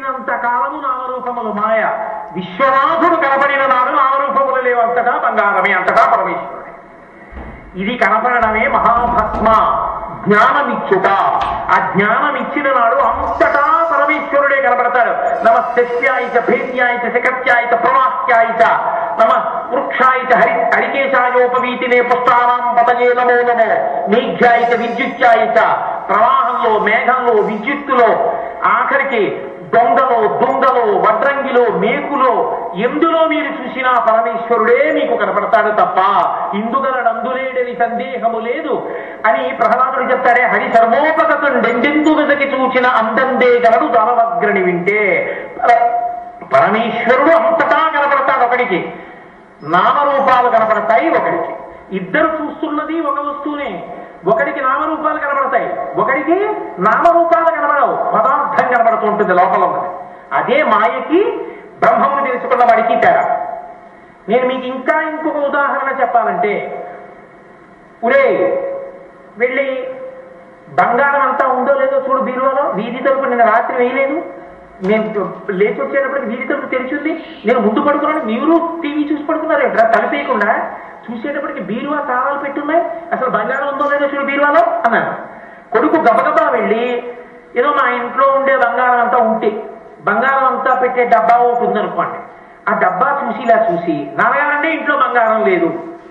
కనపడినంత కాలము నామరూపములు మాయ విశ్వనాథుడు కనపడిన నాడు నామరూపములు లేవంతటా బంగారమే అంతటా పరమేశ్వరుడే ఇది కనపడడమే మహాభస్మ జ్ఞానమిచ్చుట ఆ జ్ఞానం ఇచ్చిన నాడు అంతటా పరమేశ్వరుడే కనపడతాడు నమ శస్యాయిత భేత్యాయిత శకత్యాయిత ప్రవాహ్యాయిత నమ వృక్షాయిత హరి హరికేశాయోపవీతినే పుష్టానాం పతయే నమో నమో మేఘ్యాయిత విద్యుత్యాయిత ప్రవాహంలో మేఘంలో విద్యుత్తులో ఆఖరికి దొంగలో దుంగలో వడ్రంగిలో మేకులో ఎందులో మీరు చూసినా పరమేశ్వరుడే మీకు కనపడతాడు తప్ప ఇందుగలడందులేడని సందేహము లేదు అని ప్రహ్లాదుడు చెప్తారే హరి సర్వోపగతుండెందెందు వెదకి చూచిన అందందే గలడు దానవగ్రని వింటే పర- పరమేశ్వరుడు అంతటా కనపడతాడు ఒకడికి నామరూపాలు కనపడతాయి ఒకడికి ఇద్దరు చూస్తున్నది ఒక వస్తువునే ఒకడికి నామరూపాలు కనబడతాయి ఒకడికి నామరూపాలు కనబడవు పదార్థం కనబడుతూ ఉంటుంది లోపల ఉన్నది అదే మాయకి బ్రహ్మమును తెలుసుకున్న వాడికి తేడా నేను మీకు ఇంకా ఇంకొక ఉదాహరణ చెప్పాలంటే ఉరే వెళ్ళి బంగారం అంతా ఉందో లేదో చూడు బీరువాలో వీధి తలుపు నిన్న రాత్రి వేయలేదు నేను లేచి వచ్చేటప్పటికి వీధి తలుపు తెరిచింది నేను ముందు పడుకున్నాను మీరు టీవీ చూసి పడుకున్నారు ఏంట్రా తలుపేయకుండా చూసేటప్పటికి బీరువా తాళాలు పెట్టున్నాయి అసలు బంగారం ఉందో లేదో చూడు బీరువాలో అన్నాను కొడుకు గబగబా వెళ్ళి ఏదో మా ఇంట్లో ఉండే బంగారం అంతా ఉంటే బంగారం అంతా పెట్టే డబ్బా ఒకటి ఉందనుకోండి ఆ డబ్బా చూసి ఇలా చూసి నాన్నగారంటే ఇంట్లో బంగారం లేదు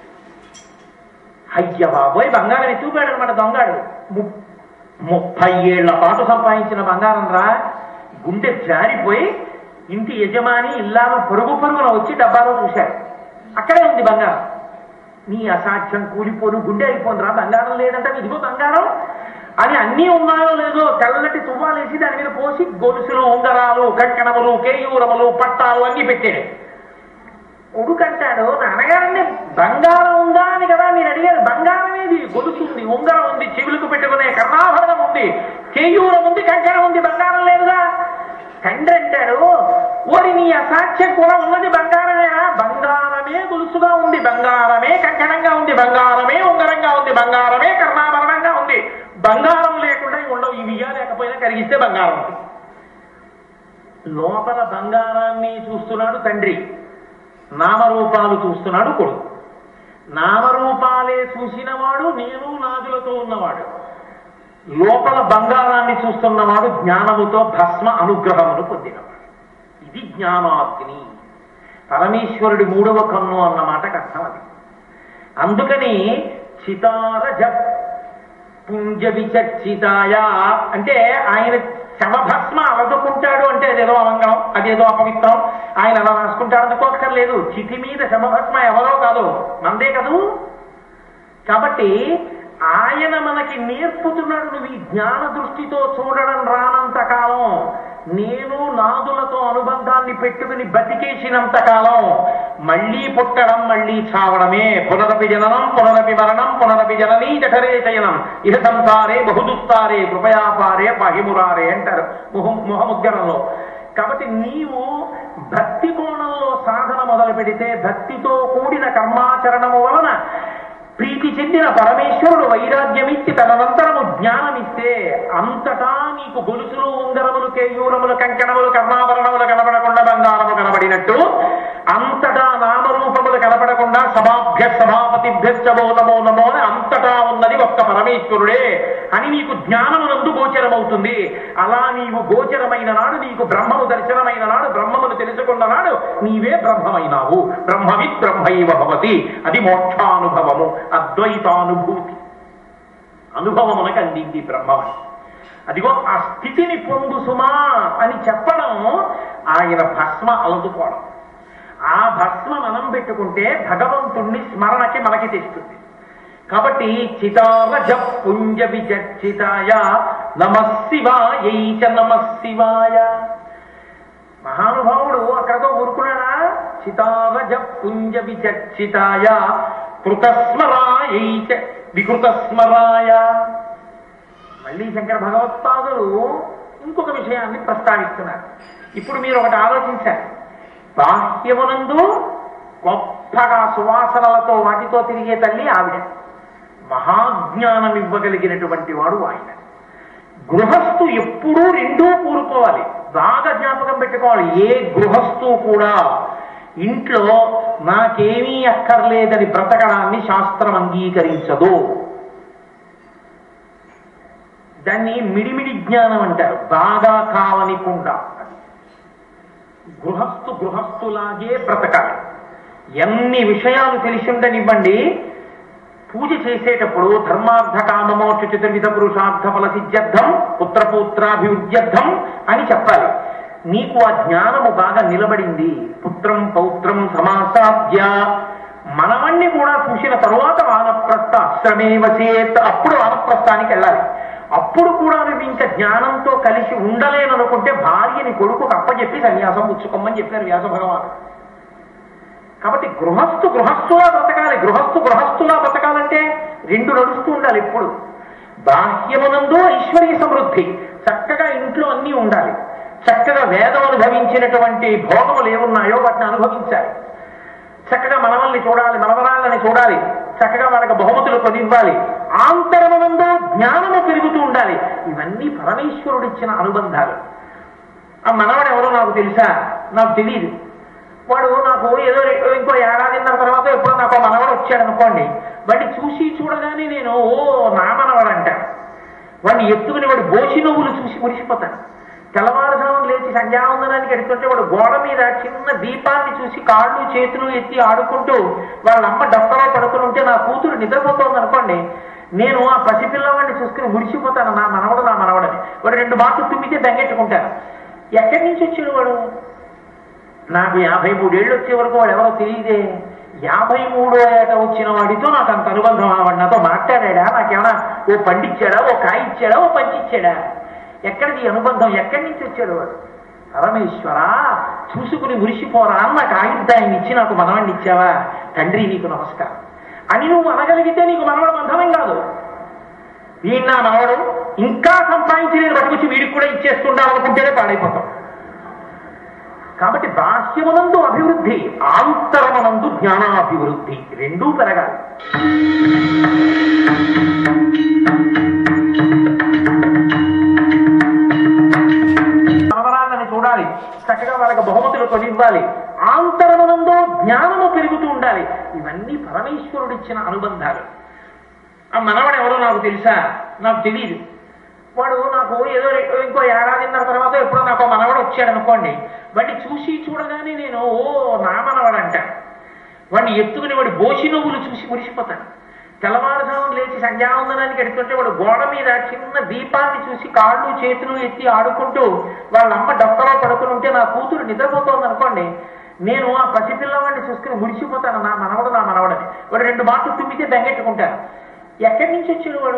అయ్య బాబోయ్ బంగారం ఎత్తుకుపోయాడు అనమాట దొంగాడు ము- ముప్పై ఏళ్ల పాటు సంపాదించిన బంగారం రా గుండె జారిపోయి ఇంటి యజమాని ఇల్లాలు పరుగు పరుగున వచ్చి డబ్బాలో చూశాడు అక్కడే ఉంది బంగారం నీ అసాధ్యం కూలిపోను గుండె అయిపోను రా బంగారం లేదంటే ఇదిగో బంగారం అని అన్నీ ఉన్నాయో లేదో తెల్లటి తువ్వాలేసి దాని మీద పోసి గొలుసులు ఉంగరాలు కంకణములు కేయూరములు పట్టాలు అన్ని పెట్టాడు కొడుకంటాడు నాన్నగారండి బంగారం ఉందా అని కదా మీరు అడిగారు బంగారం ఏది గొలుసు ఉంది ఉంగరం ఉంది చెవులకు పెట్టుకునే కర్ణాభరణం ఉంది కేయూరం ఉంది కంకణం ఉంది బంగారం లేదుగా తండ్రి అంటాడు ఓరి నీ అసాధ్యం కూడా ఉన్నది బంగారమేనా బంగారమే గొలుసుగా ఉంది బంగారమే కంకణంగా ఉంది బంగారమే ఉంగరంగా ఉంది బంగారమే కర్ణాభరణంగా ఉంది బంగారం లేకుండా ఇవి ఉండవు ఇవి ఇయ్య లేకపోయినా కరిగిస్తే బంగారం ఉంది లోపల బంగారాన్ని చూస్తున్నాడు తండ్రి నామరూపాలు చూస్తున్నాడు కొడుకు నామరూపాలే చూసినవాడు నేను నాదులతో ఉన్నవాడు లోపల బంగారాన్ని చూస్తున్నవాడు జ్ఞానముతో భస్మ అనుగ్రహమును పొందినవాడు ఇది జ్ఞానాగ్ని పరమేశ్వరుడి మూడవ కన్ను అన్నమాట అర్థం అది అందుకని చితారజ పుంజ విచర్చితాయ అంటే ఆయన శవభస్మ అలదుకుంటాడు అంటే అదేదో అమంగళం అదేదో అపవిత్రం ఆయన అలా రాసుకుంటాడు అనుకోక్కర్లేదు చితి మీద శవభస్మ ఎవరో కాదు మందే కదూ కాబట్టి ఆయన మనకి నేర్పుతున్నాడు నువ్వు ఈ జ్ఞాన దృష్టితో చూడడం రానంత కాలం నేను నాదులతో అనుబంధాన్ని పెట్టుకుని బతికేసినంత కాలం మళ్ళీ పుట్టడం మళ్ళీ చావడమే పునరపి జననం పునరపి మరణం పునరపి జననీ జఠరే శయనం ఇహ సంసారే బహుదుస్తారే కృపయాపారే పహిమురారే అంటారు ముహ ముఖముద్గరంలో కాబట్టి నీవు భక్తి కోణంలో సాధన మొదలు పెడితే భక్తితో కూడిన కర్మాచరణము వలన ప్రీతి చెందిన పరమేశ్వరుడు వైరాగ్యమిచ్చి తదనంతరము జ్ఞానమిస్తే అంతటా నీకు గొలుసులు ఉంగరములు కేయూరములు కంకణములు కర్ణాభరణములు కనబడకుండా బంగారము కనబడినట్టు అంతటా నామరూపములు కనబడకుండా సభాభ్య సభాపతిభ్యశ్చమో నమో నమో అని అంతటా ఉన్నది ఒక్క పరమేశ్వరుడే అని నీకు జ్ఞానమునందు గోచరమవుతుంది అలా నీవు గోచరమైన నాడు నీకు బ్రహ్మము దర్శనమైన నాడు బ్రహ్మమును తెలుసుకున్న నాడు నీవే బ్రహ్మమైనావు బ్రహ్మవిత్ బ్రహ్మైవ భవతి అది మోక్షానుభవము అద్వైతానుభూతి అనుభవమునకు అందింది బ్రహ్మమని అదిగో ఆ స్థితిని పొందు సుమా అని చెప్పడం ఆయన భస్మ అలదుకోవడం ఆ భస్మ మనం పెట్టుకుంటే భగవంతుణ్ణి స్మరణకి మనకి తెస్తుంది కాబట్టి చితారజ పుంజ విచర్చితాయ నమ శివాయ నమ శివాయ మహానుభావుడు అక్కడతో ఊరుకున్నాడా చితారజ పుంజ విచర్చితాయ కృతస్మరాయ వికృతస్మరాయ మళ్ళీ శంకర భగవత్పాదులు ఇంకొక విషయాన్ని ప్రస్తావిస్తున్నారు ఇప్పుడు మీరు ఒకటి ఆలోచించారు బాహ్యమునందు గొప్పగా సువాసనలతో వాటితో తిరిగే తల్లి ఆవిడ మహాజ్ఞానం ఇవ్వగలిగినటువంటి వాడు ఆయన గృహస్థు ఎప్పుడూ రెండూ కూరుకోవాలి బాగా జ్ఞాపకం పెట్టుకోవాలి ఏ గృహస్థు కూడా ఇంట్లో నాకేమీ అక్కర్లేదని బ్రతకడాన్ని శాస్త్రం అంగీకరించదు దాన్ని మిడిమిడి జ్ఞానం అంటారు బాగా కావనికుండా గృహస్థు గృహస్థులాగే బ్రతకాలి ఎన్ని విషయాలు తెలిసి ఉండనివ్వండి పూజ చేసేటప్పుడు ధర్మార్థ కామమోక్ష చతుర్విధ పురుషార్థ ఫల సిద్ధ్యర్థం పుత్రపూత్రాభివృద్ధ్యర్థం అని చెప్పాలి నీకు ఆ జ్ఞానము బాగా నిలబడింది పుత్రం పౌత్రం సమాసాద్య మనవణ్ణి కూడా చూసిన తరువాత వానప్రస్థ ఆశ్రమే వసేత్ అప్పుడు వానప్రస్థానికి వెళ్ళాలి అప్పుడు కూడా నువ్వు ఇంకా జ్ఞానంతో కలిసి ఉండలేననుకుంటే భార్యని కొడుకుకు అప్పచెప్పి సన్యాసం పుచ్చుకోమని చెప్పారు వ్యాస భగవాను కాబట్టి గృహస్థు గృహస్థులా బ్రతకాలి గృహస్థు గృహస్థులా బ్రతకాలంటే రెండు నడుస్తూ ఉండాలి ఎప్పుడు బాహ్యమునందు ఐశ్వర్య సమృద్ధి చక్కగా ఇంట్లో అన్నీ ఉండాలి చక్కగా వేదం అనుభవించినటువంటి భోగములు ఏమున్నాయో వాటిని అనుభవించాలి చక్కగా మనవల్ని చూడాలి మనవరాళ్ళని చూడాలి చక్కగా మనకు బహుమతులు కొనివ్వాలి ఆంతరమునందు జ్ఞానము పెరుగుతూ ఉండాలి ఇవన్నీ పరమేశ్వరుడిచ్చిన అనుబంధాలు ఆ మనవడు ఎవరో నాకు తెలుసా నాకు తెలియదు వాడు నాకు ఏదో రె- ఇంకో ఏడాదిన్నర తర్వాత ఎప్పుడో నాకు ఆ మనవడు వచ్చాడు అనుకోండి వాడిని చూసి చూడగానే నేను ఓ నా మనవడు అంటాను వాడిని ఎత్తుకుని వాడు బోసి నువ్వులు చూసి మురిసిపోతాను తెల్లవారుజామున లేచి సంధ్యావందనానికి ఎడుతుంటే వాడు గోడ మీద చిన్న దీపాన్ని చూసి కాళ్ళు చేతులు ఎత్తి ఆడుకుంటూ వాళ్ళ అమ్మ డబ్బలో పడుకుని ఉంటే నా కూతురు నిద్రపోతోంది అనుకోండి నేను ఆ పసిపిల్లవాడిని చూసుకుని మురిసిపోతాను నా మనవడు నా మనవడని వాడు రెండు మాటలు తుమ్మితే బెంగెట్టుకుంటాను ఎక్కడి నుంచి వచ్చాడు వాడు నాకు యాభై మూడేళ్ళు వచ్చే వరకు వాడు ఎవరో తెలియదే యాభై మూడో ఏట వచ్చిన వాడితో నాకు అంత అనుబంధం ఆ వాడు నాతో మాట్లాడా నాకేమైనా ఓ పండిచ్చాడా ఓ కాయ ఇచ్చాడా ఓ పంచిచ్చాడా ఎక్కడిది ఈ అనుబంధం ఎక్కడి నుంచి వచ్చాడు వాడు పరమేశ్వర చూసుకుని మురిసిపోరా అని నాకు ఆయుర్దాయం ఇచ్చి నాకు మనవాణ్ణి ఇచ్చావా తండ్రి నీకు నమస్కారం అని నువ్వు అనగలిగితే నీకు మనవడు బంధమేం కాదు వీడి నా మనవడు ఇంకా సంపాదించి నేను పట్టుకొచ్చి వీడికి కూడా ఇచ్చేస్తుంటా అనుకుంటేనే పాడైపోతాం కాబట్టి బాహ్యమునందు అభివృద్ధి ఆంతరమునందు జ్ఞానాభివృద్ధి రెండూ పెరగాలి మనవరాళ్ళని చూడాలి చక్కగా వాళ్ళకి బహుమతులు కొనివ్వాలి ఆంతరమునందు జ్ఞానము పెరుగుతూ ఉండాలి ఇవన్నీ పరమేశ్వరుడిచ్చిన అనుబంధాలు ఆ మనవడు ఎవరో నాకు తెలుసా నాకు తెలియదు వాడు నాకు ఏదో రె- ఇంకో ఏడాదిన్నర తర్వాత ఎప్పుడో నాకు ఆ మనవడు వచ్చాడు అనుకోండి వాడిని చూసి చూడగానే నేను ఓ నా మనవడు అంటాను వాడిని ఎత్తుకుని వాడు బోసి నువ్వులు చూసి మురిసిపోతాను తెల్లవారుజామున లేచి సంధ్యావందనానికి ఎడుతుంటే వాడు గోడ మీద చిన్న దీపాన్ని చూసి కాళ్ళు చేతులు ఎత్తి ఆడుకుంటూ వాళ్ళ అమ్మ డబ్బలో పడుకుని ఉంటే నా కూతురు నిద్రపోతోంది అనుకోండి నేను ఆ పసిపిల్లవాడిని చూసుకుని మురిసిపోతాను నా మనవడు నా మనవడని వాడు రెండు మాటలు తుమ్మితే బెంగెట్టుకుంటాను ఎక్కడి నుంచి వచ్చాడు వాడు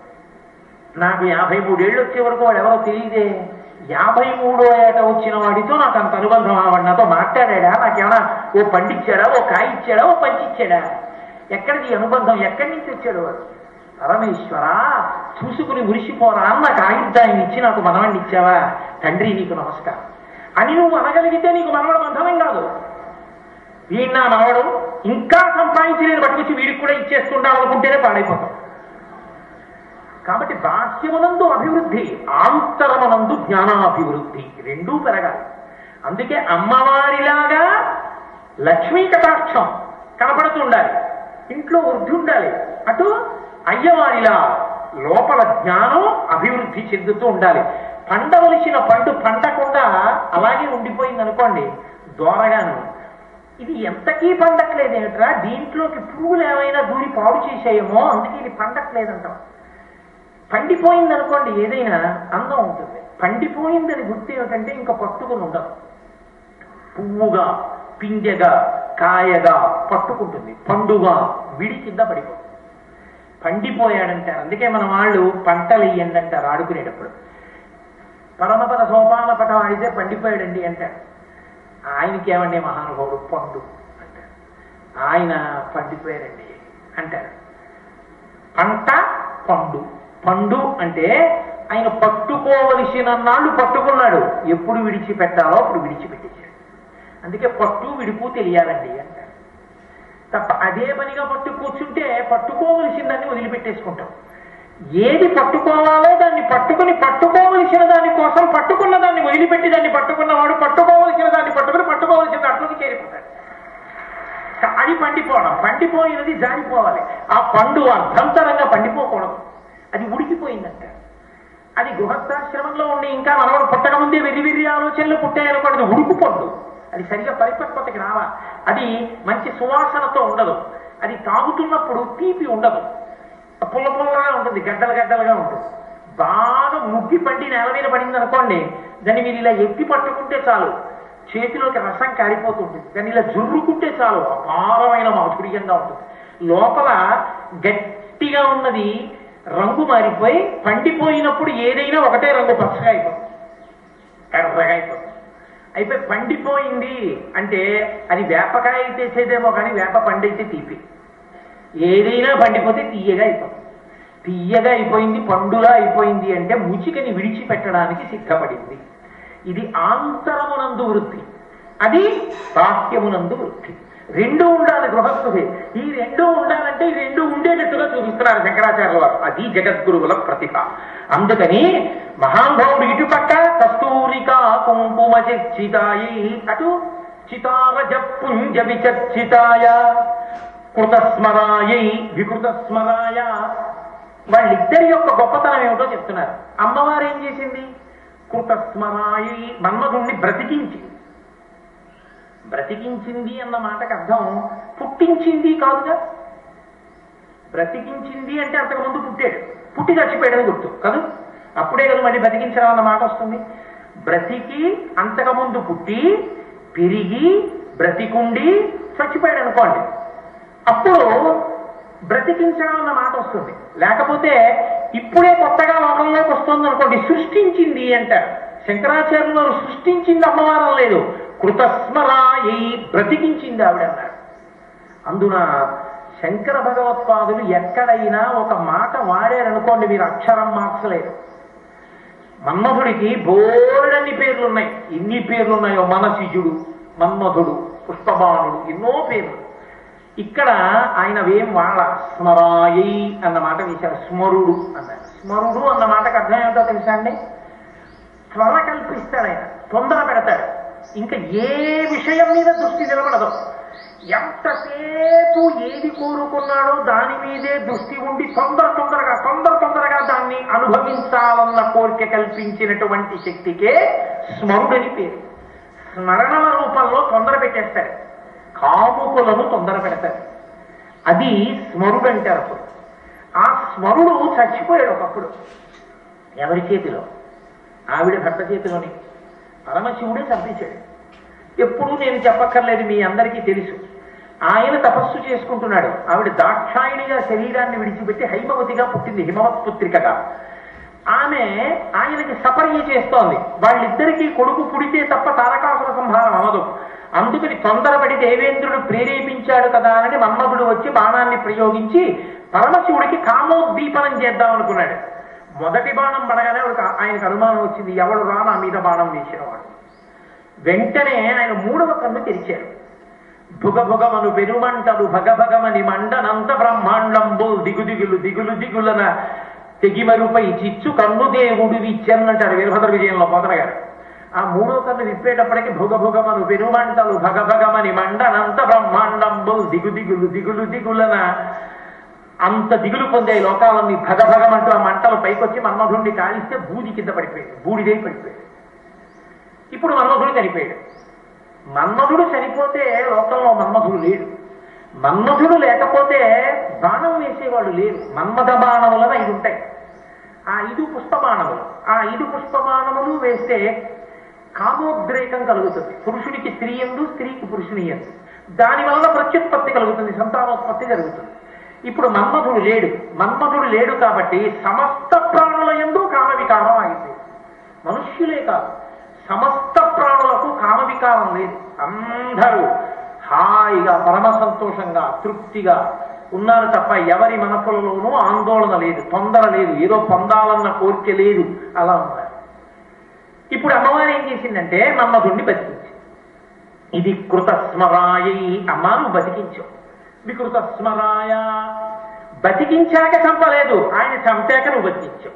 నాకు యాభై మూడేళ్ళు వచ్చే వరకు వాడు ఎవరో తెలియదే యాభై మూడో ఏట వచ్చిన వాడితో నాకు అంత అనుబంధం ఆ వాడు నాతో మాట్లాడా నాకేమైనా ఓ పండిచ్చాడా ఓ కాయ ఇచ్చాడా ఓ పంచిచ్చాడా ఎక్కడిది ఈ అనుబంధం ఎక్కడి నుంచి వచ్చాడు వాడు పరమేశ్వర చూసుకుని మురిసిపోరా అని నాకు ఆయుర్దాయం ఇచ్చి నాకు మనవాణ్ణి ఇచ్చావా తండ్రి నీకు నమస్కారం అని నువ్వు అనగలిగితే నీకు మనవడు బంధమేం కాదు వీడి నా మనవడు ఇంకా సంపాదించి నేను పట్టుకొచ్చి వీడికి కూడా ఇచ్చేస్తుంటాం అనుకుంటేనే పాడైపోతాం కాబట్టి బాహ్యమునందు అభివృద్ధి ఆంతరమునందు జ్ఞానాభివృద్ధి రెండూ పెరగాలి అందుకే అమ్మవారిలాగా లక్ష్మీ కటాక్షం కనపడుతుండాలి ఇంట్లో వృద్ధి ఉండాలి అటు అయ్యవారిలా లోపల జ్ఞానం అభివృద్ధి చెందుతూ ఉండాలి పండవలసిన పండు పండకుండా అలాగే ఉండిపోయింది అనుకోండి దోరగాను ఇది ఎంతకీ పండట్లేదేమిట్రా దీంట్లోకి పురుగులు ఏమైనా దూరి పాడు చేసాయేమో అందుకే ఇది పండట్లేదంటాం పండిపోయింది అనుకోండి ఏదైనా అందం ఉంటుంది పండిపోయిందని గుర్తు ఏమిటంటే ఇంకా పట్టుకుని ఉండదు పువ్వుగా పిందెగా కాయగా పట్టుకుంటుంది పండుగా విడి కింద పడిపోతుంది పండిపోయాడంటారు అందుకే మన వాళ్ళు పంటలు ఇయ్యండి అంటారు ఆడుకునేటప్పుడు పరమపద సోపాన పటం ఆడితే పండిపోయాడండి అంటారు ఆయనకి ఏమండి మహానుభావుడు పండు అంటారు ఆయన పండిపోయారండి అంటారు పంట పండు పండు అంటే ఆయన పట్టుకోవలసిన నాళ్ళు పట్టుకున్నాడు ఎప్పుడు విడిచిపెట్టాలో అప్పుడు విడిచిపెట్టేశాడు అందుకే పట్టు విడుపు తెలియాలండి అంటారు తప్ప అదే పనిగా పట్టు కూర్చుంటే పట్టుకోవలసిందని వదిలిపెట్టేసుకుంటాం ఏది పట్టుకోవాలో దాన్ని పట్టుకుని పట్టుకోవలసిన దాని కోసం పట్టుకున్న దాన్ని వదిలిపెట్టి దాన్ని పట్టుకున్నవాడు పట్టుకోవలసిన దాన్ని పట్టుకుని పట్టుకోవలసిన అట్లోకి చేరిపోతాడు అది పండిపోవడం పండిపోయినది జారిపోవాలి ఆ పండు అర్ధంతరంగా పండిపోకూడదు అది ఉడికిపోయిందంట అది గృహస్థాశ్రమంలో ఉండి ఇంకా మనవడు పుట్టక ముందే వెర్రి వెర్రి ఆలోచనలు పుట్టాయనుకోండి అది ఉడుకు పండు అది సరిగా పరిపక్వతకి రావా అది మంచి సువాసనతో ఉండదు అది తాగుతున్నప్పుడు తీపి ఉండదు పుల్ల పుల్లగా ఉంటుంది గడ్డలు గడ్డలుగా ఉంటుంది బాగా ముగ్గి పండి నేల మీద పడింది అనుకోండి దాన్ని మీరు ఇలా ఎత్తి పట్టుకుంటే చాలు చేతిలోకి రసం కారిపోతుంది దాన్ని ఇలా జుర్రుకుంటే చాలు అపారమైన మాధుర్యంగా ఉంటుంది లోపల గట్టిగా ఉన్నది రంగు మారిపోయి పండిపోయినప్పుడు ఏదైనా ఒకటే రంగు పచ్చగా అయిపోతుంది ఎర్రగా అయిపోతుంది అయిపోయి పండిపోయింది అంటే అది వేపకాయ అయితే చేదేమో కానీ వేప పండైతే తీపి ఏదైనా పండిపోతే తీయగా అయిపోతుంది తీయగా అయిపోయింది పండులా అయిపోయింది అంటే ముచికని విడిచిపెట్టడానికి సిద్ధపడింది ఇది ఆంతరమునందు వృద్ధి అది బాహ్యమునందు వృద్ధి రెండు ఉండాలి గృహస్థుడే ఈ రెండు ఉండాలంటే ఈ రెండు ఉండేటట్టుగా చూపిస్తున్నారు శంకరాచార్యుల వారు అది జగద్గురువుల ప్రతిభ అందుకని మహానుభావుడు ఇటుపక్క కస్తూరికా కుంకుమ చర్చితాయి అటు చితారజ పుంజ విచర్చితాయ కృతస్మరాయై వికృతస్మరాయ వాళ్ళిద్దరి యొక్క గొప్పతనం ఏమిటో చెప్తున్నారు అమ్మవారు ఏం చేసింది కృతస్మరాయి మన్మధుణ్ణి బ్రతికించి బ్రతికించింది అన్న మాటకు అర్థం పుట్టించింది కాదుగా బ్రతికించింది అంటే అంతకుముందు పుట్టాడు పుట్టి చచ్చిపోయాడని గుర్తు కాదు అప్పుడే కదా మళ్ళీ బ్రతికించడం అన్న మాట వస్తుంది బ్రతికి అంతకుముందు పుట్టి పెరిగి బ్రతికుండి చచ్చిపోయాడు అనుకోండి అప్పుడు బ్రతికించడం అన్న మాట వస్తుంది లేకపోతే ఇప్పుడే కొత్తగా లోకంలోకి వస్తుంది అనుకోండి సృష్టించింది అంటారు శంకరాచార్యులు వారు సృష్టించింది అమ్మవారం లేదు కృతస్మరాయి బ్రతికించింది ఆవిడ అన్నారు అందున శంకర భగవత్పాదులు ఎక్కడైనా ఒక మాట వాడారనుకోండి మీరు అక్షరం మార్చలేరు మన్మధుడికి బోర్డన్ని పేర్లు ఉన్నాయి ఎన్ని పేర్లు ఉన్నాయో మనసిజుడు మన్మధుడు పుష్పబాణుడు ఎన్నో పేర్లు ఇక్కడ ఆయన వేం వాళ్ళ స్మరాయి అన్న మాట వేశారు స్మరుడు అన్నారు స్మరుడు అన్న మాటకు అర్థం ఏమిటో తెలుసా అండి త్వర కల్పిస్తాడు ఆయన తొందర పెడతాడు ఇంకా ఏ విషయం మీద దృష్టి నిలబడదు ఎంతసేపు ఏది కోరుకున్నాడో దాని మీదే దృష్టి ఉండి తొందర తొందరగా తొందర తొందరగా దాన్ని అనుభవించాలన్న కోరిక కల్పించినటువంటి శక్తికే స్మరుడని పేరు స్మరణల రూపంలో తొందర పెట్టేస్తాడు కాముకులను తొందర పెడతాడు అది స్మరుడు అంటారు అప్పుడు ఆ స్మరుడు చచ్చిపోయాడు ఒకప్పుడు ఎవరి చేతిలో ఆవిడ భర్త చేతిలోని పరమశివుడే చంపించాడు ఎప్పుడూ నేను చెప్పక్కర్లేదు మీ అందరికీ తెలుసు ఆయన తపస్సు చేసుకుంటున్నాడు ఆవిడ దాక్షాయినిగా శరీరాన్ని విడిచిపెట్టి హైమవతిగా పుట్టింది హిమవత్ పుత్రికగా ఆమె ఆయనకి సపర్య చేస్తోంది వాళ్ళిద్దరికీ కొడుకు పుడితే తప్ప తారకాసుర సంహారం అవదు అందుకని తొందరపడి దేవేంద్రుడు ప్రేరేపించాడు కదా అని మన్మధుడు వచ్చి బాణాన్ని ప్రయోగించి పరమశివుడికి కామోద్దీపనం చేద్దాం అనుకున్నాడు మొదటి బాణం పడగానే ఒక- ఆయనకు అనుమానం వచ్చింది ఎవడు రా నా మీద బాణం వేసినవాడు వెంటనే ఆయన మూడవ కన్ను తెరిచారు భుగ భుగమను పెరుమంటలు భగభగమని మండనంత బ్రహ్మాండంబు దిగుదిగులు దిగులు దిగులన తెగిమరుపై చిచ్చు కన్ను దేవుడు విచ్చన్నంటారు వీరభద్ర విజయంలో పోతన గారు ఆ మూడో కన్ను విప్పేటప్పటికి భుగ భుగమను పెరుమంటలు భగభగమని మండనంత బ్రహ్మాండంబు దిగుదిగులు దిగులు దిగులన అంత దిగులు పొందే లోకాలన్నీ భగభగమంటూ ఆ మంటలు పైకొచ్చి మన్మధుడిని కాలిస్తే బూది కింద పడిపోయాడు బూడిదై పడిపోయాడు ఇప్పుడు మన్మధుడు చనిపోయాడు మన్మధుడు చనిపోతే లోకంలో మన్మధుడు లేడు మన్మధుడు లేకపోతే బాణం వేసేవాడు లేరు మన్మథ బాణములను ఐదు ఉంటాయి ఆ ఐదు పుష్ప బాణములు ఆ ఐదు పుష్ప బాణములు వేస్తే కామోద్రేకం కలుగుతుంది పురుషుడికి స్త్రీ ఎందు స్త్రీకి పురుషుని ఎందు దాని వలన ప్రత్యుత్పత్తి కలుగుతుంది సంతానోత్పత్తి జరుగుతుంది ఇప్పుడు మన్మధుడు లేడు మన్మధుడు లేడు కాబట్టి సమస్త ప్రాణుల ఎందు కామ వికారం ఆగింది మనుష్యులే కాదు సమస్త ప్రాణులకు కామ వికారం లేదు అందరూ హాయిగా పరమ సంతోషంగా తృప్తిగా ఉన్నారు తప్ప ఎవరి మనసులలోనూ ఆందోళన లేదు తొందర లేదు ఏదో పొందాలన్న కోరిక లేదు అలా ఉన్నారు ఇప్పుడు అమ్మవారు ఏం చేసిందంటే మన్మధుణ్ణి బతికించి ఇది కృత స్మరాయ అమ్మా నువ్వు బతికించావు వికృత స్మరాయ బతికించాక చంపలేదు ఆయన చంపాక నువ్వు బతికించావు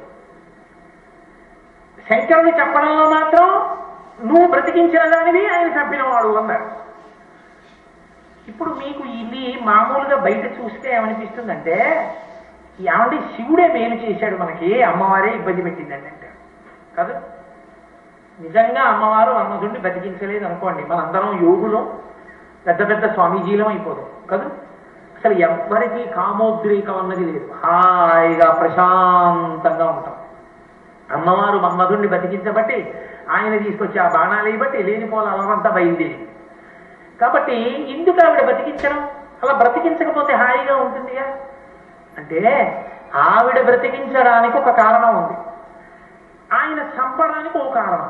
శంకరుని చెప్పడంలో మాత్రం నువ్వు బ్రతికించిన దానివి ఆయన చంపినవాడు అన్నాడు ఇప్పుడు మీకు ఇది మామూలుగా బయట చూస్తే ఏమనిపిస్తుందంటే ఏమంటే శివుడే మేలు చేశాడు మనకి అమ్మవారే ఇబ్బంది పెట్టిందండి అంటే కదా నిజంగా అమ్మవారు అన్నదుండి బతికించలేదు అనుకోండి మనందరం యోగులం పెద్ద పెద్ద స్వామీజీలం అయిపోదాం కదా అసలు ఎవ్వరికీ కామోద్రేకం అన్నది లేదు హాయిగా ప్రశాంతంగా ఉంటాం అమ్మవారు మన్మధుణ్ణి బతికించబట్టి ఆయన తీసుకొచ్చి ఆ బాణాలు వేయబట్టి లేనిపోల అలవంతా బయలుదేరింది కాబట్టి ఎందుకు ఆవిడ బతికించడం అలా బ్రతికించకపోతే హాయిగా ఉంటుందిగా అంటే ఆవిడ బ్రతికించడానికి ఒక కారణం ఉంది ఆయన చంపడానికి ఒక కారణం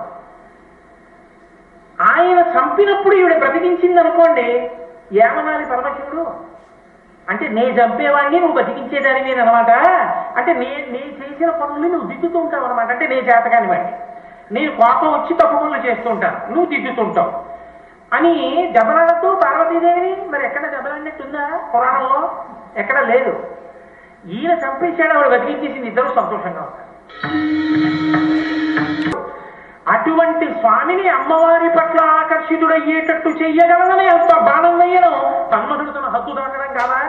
ఆయన చంపినప్పుడు ఈవిడ బ్రతికించింది అనుకోండి ఏమనాలి పరమశివుడు అంటే నే చంపేవాడిని నువ్వు బతికించేదానివి అనమాట అంటే నే నే చేసిన పనులు నువ్వు దిద్దుతూ ఉంటావు అనమాట అంటే నే చేతకాని వాడిని నేను కోపం వచ్చి తప్పు పనులు చేస్తూ ఉంటాను నువ్వు దిద్దుతుంటావు అని దెబ్బలాడుతూ పార్వతీదేవిని మరి ఎక్కడ దెబ్బలాడినట్టుందా పురాణంలో ఎక్కడ లేదు ఈయన చంపేశాడు ఆవిడ బతికించేసింది ఇద్దరు సంతోషంగా ఉంటారు అటువంటి స్వామిని అమ్మవారి పట్ల ఆకర్షితుడయ్యేటట్టు చెయ్యగలనని అంత బాణం వేయడం తన్మధుడు తన హద్దు దాటడం కాదా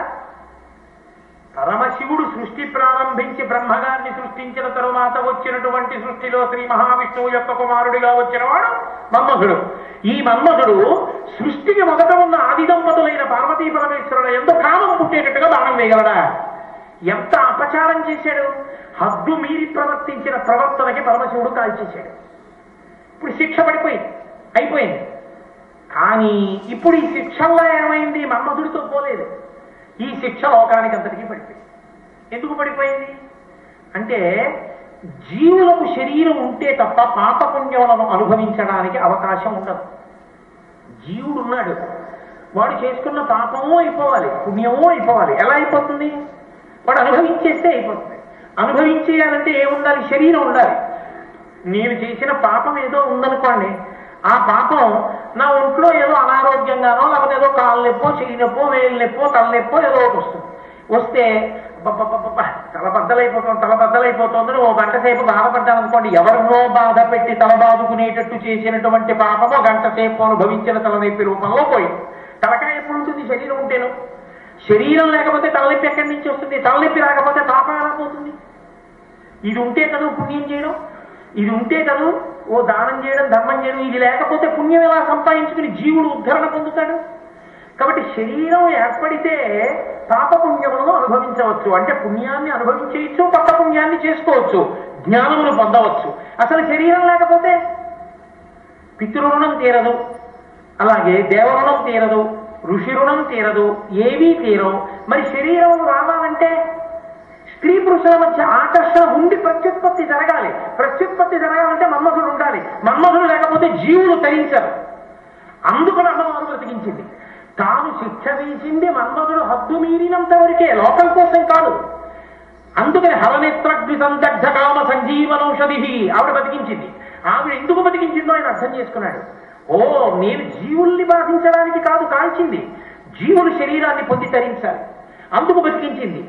పరమశివుడు సృష్టి ప్రారంభించి బ్రహ్మగారిని సృష్టించిన తరువాత వచ్చినటువంటి సృష్టిలో శ్రీ మహావిష్ణువు యొక్క కుమారుడిగా వచ్చినవాడు మన్మధుడు ఈ మన్మధుడు సృష్టికి మొదట ఉన్న ఆది దంపతులైన పార్వతీ పరమేశ్వరుడు ఎంతో కామం పుట్టేటట్టుగా బాణం వేయగలడా ఎంత అపచారం చేశాడు హద్దు మీరి ప్రవర్తించిన ప్రవర్తనకి పరమశివుడు కాల్చేశాడు ఇప్పుడు శిక్ష పడిపోయింది అయిపోయింది కానీ ఇప్పుడు ఈ శిక్షల్లో ఏమైంది మన్మధుడితో పోలేదు ఈ శిక్ష లోకానికి అంతటికీ పడిపోయింది ఎందుకు పడిపోయింది అంటే జీవులకు శరీరం ఉంటే తప్ప పాపపుణ్యములను అనుభవించడానికి అవకాశం ఉండదు జీవుడు ఉన్నాడు వాడు చేసుకున్న పాపము అయిపోవాలి పుణ్యము అయిపోవాలి ఎలా అయిపోతుంది వాడు అనుభవించేస్తే అయిపోతుంది అనుభవించేయాలంటే ఏముండాలి శరీరం ఉండాలి నేను చేసిన పాపం ఏదో ఉందనుకోండి ఆ పాపం నా ఒంట్లో ఏదో అనారోగ్యంగానో లేకపోతే ఏదో కాళ్ళు నొప్పో చెయ్యి నొప్పో వేలు నొప్పో తలనొప్పో ఏదో ఒకటి వస్తుంది వస్తే అబ్బబ్బబ్బబ్బబ్బ, తల బద్దలైపోతుంది తల బద్దలైపోతుంది ఓ గంట సేపు బాధపడ్డాను అనుకోండి ఎవరినో బాధ పెట్టి తల బాదుకునేటట్టు చేసినటువంటి పాపము గంట సేపు అనుభవించిన తలనొప్పి రూపంలో పోయింది తలకాయ ఎప్పుడు ఉంటుంది శరీరం ఉంటేను శరీరం లేకపోతే తలనొప్పి ఎక్కడి నుంచి వస్తుంది తలనొప్పి రాకపోతే పాపం ఎలా పోతుంది ఇది ఉంటే కదా పుణ్యం చేయడం ఇది ఉంటే కదా ఓ దానం చేయడం ధర్మం చేయడం ఇది లేకపోతే పుణ్యం ఎలా సంపాదించుకుని జీవుడు ఉద్ధరణ పొందుతాడు కాబట్టి శరీరం ఏర్పడితే పాప పుణ్యములను అనుభవించవచ్చు అంటే పుణ్యాన్ని అనుభవించవచ్చు పక్క పుణ్యాన్ని చేసుకోవచ్చు జ్ఞానమును పొందవచ్చు అసలు శరీరం లేకపోతే పితృరుణం తీరదు అలాగే దేవరుణం తీరదు ఋషి రుణం తీరదు ఏవీ తీరవు మరి శరీరం రావాలంటే స్త్రీ పురుషుల మధ్య ఆకర్షణ ఉండి ప్రత్యుత్పత్తి జరగాలి ప్రత్యుత్పత్తి జరగాలంటే మన్మధుడు ఉండాలి మన్మధుడు లేకపోతే జీవులు తరించరు అందుకు అమ్మవారు బ్రతికించింది తాను శిక్ష వేసింది మన్మధుడు హద్దు మీరినంత వరకే లోకం కోసం కాదు అందుకని హరనేత్రగ్ని సందగ్ధ కామ సంజీవనౌషధి ఆవిడ బతికించింది ఆవిడ ఎందుకు బతికించిందో ఆయన అర్థం చేసుకున్నాడు ఓ నేను జీవుల్ని బాధించడానికి కాదు కాల్చింది జీవులు శరీరాన్ని పొంది తరించాలి అందుకు బతికించింది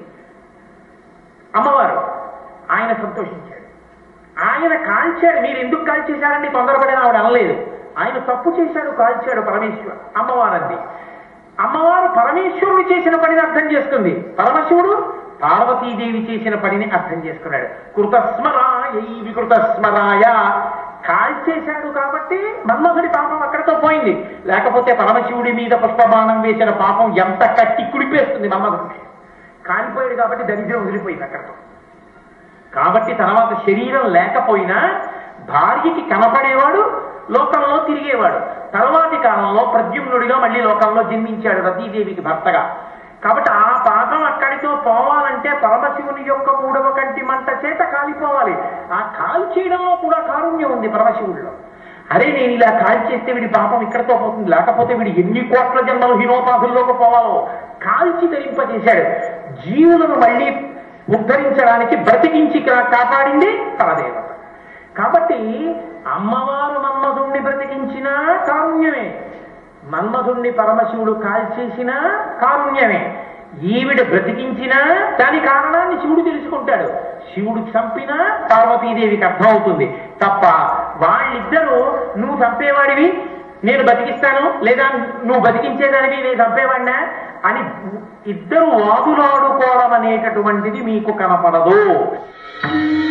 అమ్మవారు ఆయన సంతోషించాడు ఆయన కాల్చాడు మీరు ఎందుకు కాల్చేశారండి తొందరపడిన ఆవిడ అనలేదు ఆయన తప్పు చేశాడు కాల్చాడు పరమేశ్వరు అమ్మవారు అంది అమ్మవారు పరమేశ్వరుడు చేసిన పనిని అర్థం చేసుకుంది పరమశివుడు పార్వతీదేవి చేసిన పనిని అర్థం చేసుకున్నాడు కృతస్మరాయ వికృతస్మరాయ కాల్చేశాడు కాబట్టి మన్మధుడి పాపం అక్కడితో పోయింది లేకపోతే పరమశివుడి మీద పుష్పబాణం వేసిన పాపం ఎంత కట్టి కుడిపేస్తుంది మన్మధుడిని కాలిపోయాడు కాబట్టి దరిద్రం వదిలిపోయింది అక్కడితో కాబట్టి తర్వాత శరీరం లేకపోయినా భార్యకి కనపడేవాడు లోకంలో తిరిగేవాడు తర్వాతి కాలంలో ప్రద్యుమ్నుడిగా మళ్ళీ లోకంలో జన్మించాడు రతీదేవికి భర్తగా కాబట్టి ఆ పాపం అక్కడితో పోవాలంటే పరమశివుని యొక్క మూడవ కంటి మంట చేత కాలిపోవాలి ఆ కాల్ చేయడంలో కూడా కారుణ్యం ఉంది పరమశివుడిలో అరే నేను ఇలా కాల్చేస్తే వీడి పాపం ఇక్కడతో పోతుంది లేకపోతే వీడు ఎన్ని కోట్ల జన్మలు హీనోపాధుల్లోకి పోవాలో కాల్చి ధరింపజేశాడు జీవులను మళ్ళీ ఉద్ధరించడానికి బ్రతికించి కా- కాపాడింది పరదేవత కాబట్టి అమ్మవారు మన్మధుణ్ణి బ్రతికించినా కారుణ్యమే మన్మధుణ్ణి పరమశివుడు కాల్చేసినా కారుణ్యమే ఈవిడ బ్రతికించినా దాని కారణాన్ని శివుడు తెలుసుకుంటాడు శివుడు చంపినా పార్వతీదేవికి అర్థమవుతుంది తప్ప వాళ్ళిద్దరూ నువ్వు చంపేవాడివి నేను బతికిస్తాను లేదా నువ్వు బతికించేదానివి నేను చంపేవాడినా అని ఇద్దరు వాదులాడుకోవడం అనేటటువంటిది మీకు కనపడదు